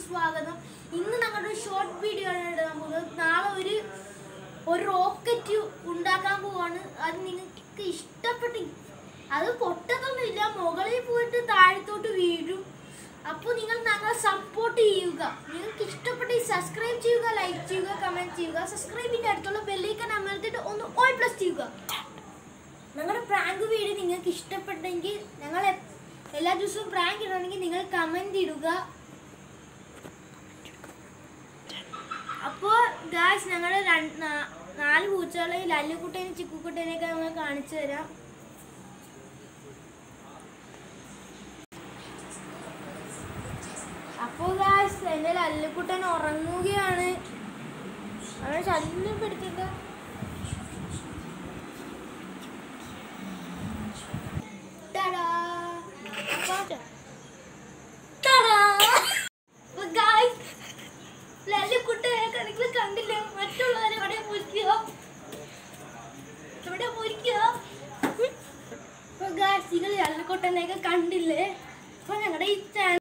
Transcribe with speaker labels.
Speaker 1: സ്വാഗതം ഇന്ന് ഞങ്ങളുടെ ഒരു ഷോർട്ട് വീഡിയോ ആണ് ഇടാൻ പോകുന്നത് നാളെ ഒരു ഒരു റോക്കറ്റ് ഉണ്ടാക്കാൻ പോവാണ് അത് നിങ്ങൾക്ക് ഇഷ്ടപ്പെട്ട് അത് പൊട്ടത്തൊന്നുമില്ല മുകളിൽ പോയിട്ട് താഴത്തോട്ട് വീഴും അപ്പോൾ നിങ്ങൾ ഞങ്ങളെ സപ്പോർട്ട് ചെയ്യുക നിങ്ങൾക്ക് ഇഷ്ടപ്പെട്ട് സബ്സ്ക്രൈബ് ചെയ്യുക ലൈക്ക് ചെയ്യുക കമൻറ്റ് ചെയ്യുക സബ്സ്ക്രൈബിൻ്റെ അടുത്തുള്ള ബെല്ലേക്കൻ അമർത്തിയിട്ട് ഒന്ന് ഓൾ പ്ലസ് ചെയ്യുക ഞങ്ങളുടെ പ്രാങ്ക് വീഡിയോ നിങ്ങൾക്ക് ഇഷ്ടപ്പെട്ടെങ്കിൽ ഞങ്ങൾ എ- എല്ലാ ദിവസവും പ്രാങ്ക് ഇടണമെങ്കിൽ നിങ്ങൾ കമന്റ് ഇടുക അപ്പോൾ ഗായ്സ് ഞങ്ങളുടെ രണ്ട് നാ- നാല് പൂച്ചകളെ ലല്ലുക്കുട്ടേനും ചിക്കുക്കുട്ടേനെയൊക്കെ ഞങ്ങൾ കാണിച്ചു തരാം അപ്പോൾ ഗായ്സ് എൻ്റെ ലല്ലുക്കുട്ടൻ ഉറങ്ങുകയാണ് അവനെ ശല്യം പെടുത്തില്ല Ta-da! Ta-da! അപ്പൊ guys, ലല്ലിക്കുട്ടനെയൊക്കെ നിങ്ങൾ കണ്ടില്ലേ മറ്റുള്ളവരെ ഇവിടെ മുരിക്കുക ഇവിടെ മുരിക്കുക അപ്പൊ ഗായ്സ് നിങ്ങൾ ലല്ലിക്കുട്ടനെയൊക്കെ കണ്ടില്ലേ അപ്പൊ ഞങ്ങളുടെ ഈ ചാനൽ